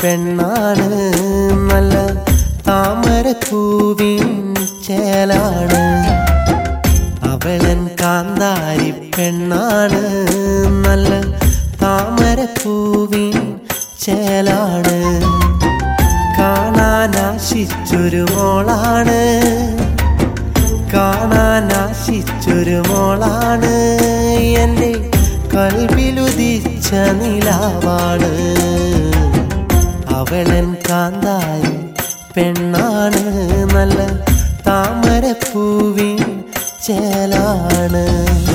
പെണ്ണാണ് നല്ല താമരപ്പൂവിൻ ചേലാണ് അവളൻ കാന്താരി പെണ്ണാണ് നല്ല താമരപ്പൂവിൻ ചേലാണ് കാണാൻ ആശിച്ചൊരു മോളാണ് കാണാൻ ആശിച്ചൊരു മോളാണ് എൻ്റെ കൽവിലുദിച്ച നിലാവാണ് അവളൻ കാന്താരി പെണ്ണാണ് നല്ല താമരപ്പൂവിൻ ചേലാണ്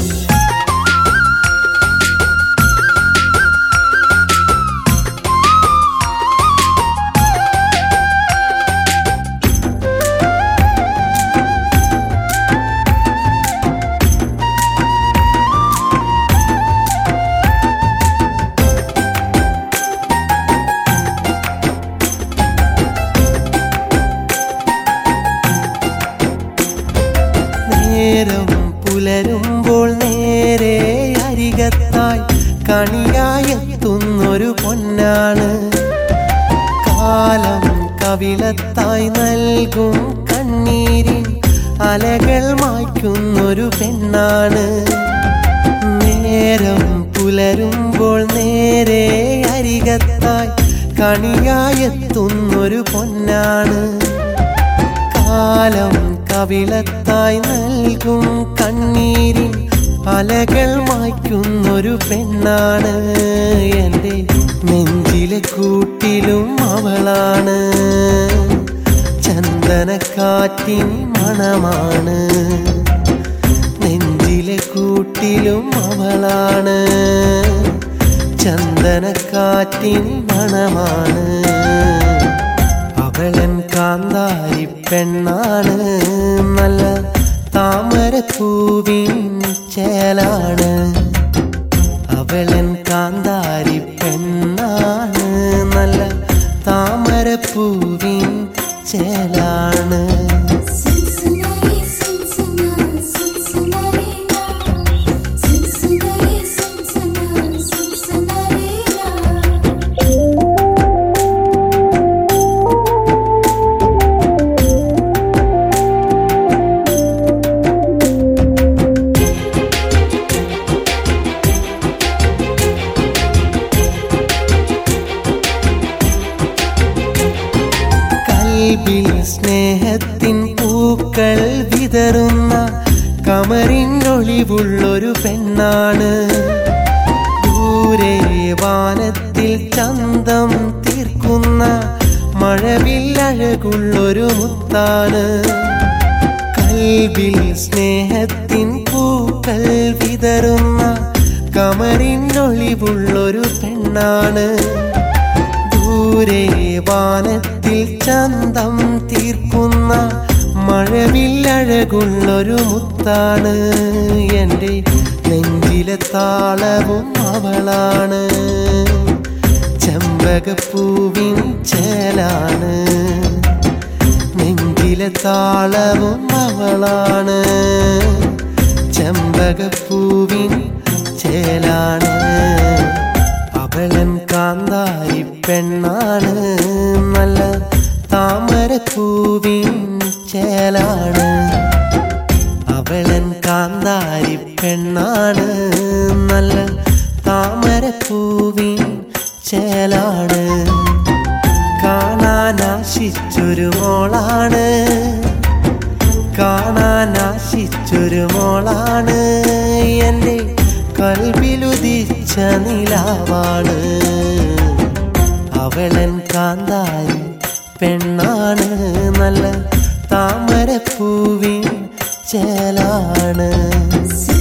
നേരം പുലരുമ്പോൾ നേരെ അരികത്തായി കണിയായെത്തുന്നൊരു പൊന്നാണ് കാലം കവിളത്തായി നൽകും കണ്ണീരിൻ അലകൾ മായ്ക്കുന്നൊരു പെണ്ണാണ് നേരം പുലരുമ്പോൾ നേരെ അരികത്തായി കണിയായെത്തുന്നൊരു പൊന്നാണ് കാലം കവിളത്തായി നൽകും കണ്ണീരിൻ അലകൾ മായ്ക്കുന്നൊരു പെണ്ണാണ് എൻ്റെ നെഞ്ചിലെ കൂട്ടിലും അവളാണ് ചന്ദനക്കാറ്റിൻ മണമാണ് നെഞ്ചിലെ കൂട്ടിലും അവളാണ് ചന്ദനക്കാറ്റിൻ മണമാണ് അവളൻ കാന്താരി പെണ്ണാണ് നല്ല താമരപ്പൂവിൻ ചേലാണ് അവളൻ കാന്താരി പെണ്ണാണ് നല്ല താമരപ്പൂവിൻ ചേലാണ് Cincinnati, Cincinnati, Cincinnati, Cincinnati, Cincinnati, Cincinnati. കൽബിൽ സ്നേഹത്തിൻ പൂക്കൾ വിതറുന്ന കമറിനൊളിവുള്ളൊരു പെണ്ണാണ് ദൂരെ വാനത്തിൽ ചന്തം തീർക്കുന്ന മഴവില്ലഴകുള്ളൊരു മുത്താണ് കൽബിൽ സ്നേഹത്തിൻ പൂക്കൾ വിതറുന്ന കമറിനൊളിവുള്ളൊരു പെണ്ണാണ് ദൂരെ വാനത്തിൽ ചന്തം തീർക്കുന്ന മഴവില്ലഴകുള്ളൊരു മുത്താണ് എൻ്റെ നെഞ്ചിലെ താളവും അവളാണ് ചെമ്പകപ്പൂവിൻ ചേലാണ് നെഞ്ചിലെ താളവും അവളാണ് ചെമ്പകപ്പൂവിൻ ചേലാണ് അവളൻ കാന്താരി പെണ്ണാണ് നല്ല താമരപ്പൂവിൻ ചേലാണ് അവളൻ കാന്താരി പെണ്ണാണ് നല്ല താമരപ്പൂവിൻ ചേലാണ് കാണാൻ ആശിച്ചൊരു മോളാണ് കാണാൻ ആശിച്ചൊരു മോളാണ് എൻ്റെ കൽവിലുദിച്ച നിലാവാണ് അവളൻ കാന്താരി പെണ്ണാണ് നല്ല താമരപ്പൂവിൻ ചേലാണ് Cincinnati,